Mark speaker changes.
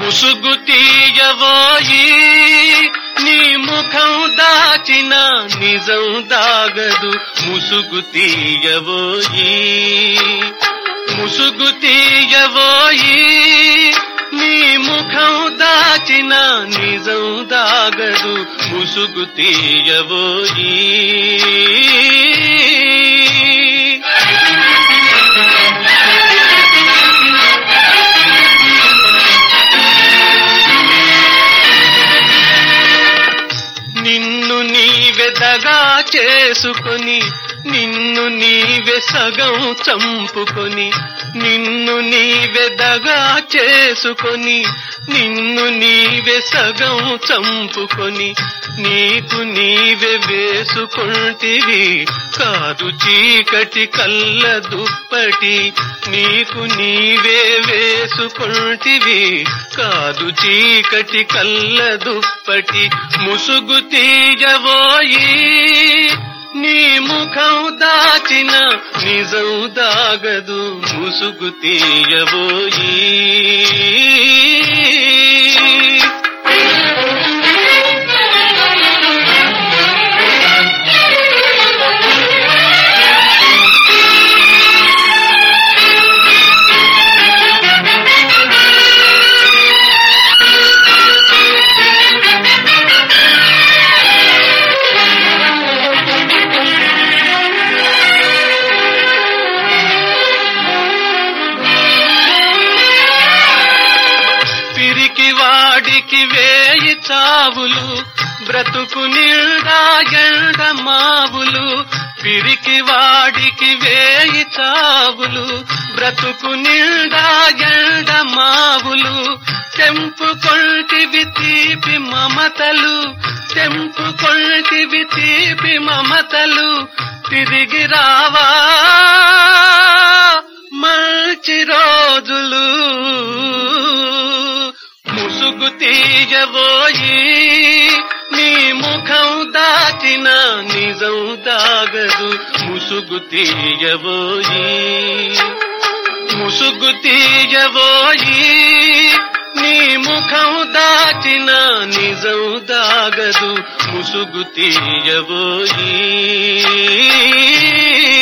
Speaker 1: ముసుగు తీయవోయి నీ ముఖం దాచిన నిజం దాగదు ముసుగు తీయవోయి ముసుగు తీయవోయి నీ ముఖం దాచిన నిజం దాగదు ముసుగు తీయవోయి నిన్ను నీవెదగా చేసుకొని నిన్ను నీవే సగం చంపుకొని నిన్ను నీవెదగా చేసుకొని నిన్ను నీవే సగం చంపుకొని నీకు నీవే వేసుకుంటివి కాదు చీకటి కళ్ళ దుప్పటి నీకు నీవే వేసుకుంటివి కాదు చీకటి కళ్ళ దుప్పటి ముసుగు తీయబోయి నీ ముఖం దాచిన నిజం దాగదు ముసుగు తీయబోయి పిరికి వాడికి వేయి చావులు బ్రతుకు నిండా ఎండ మావులు పిరికి వాడికి వేయి చావులు బ్రతుకు నిండా ఎండ మావులు తెంపు కొంటివి తీపి మమతలు తెంపు కొంటివి తీపి మమతలు తిరిగి రావా మంచి రోజులు ముసుగు తీయబోయి నీ ముఖం దాచిన నిజం దాగదు ముసుగు తీయబోయి ముసుగు తీయబోయి నీ ముఖం దాచిన నిజం దాగదు ముసుగు తీయబోయి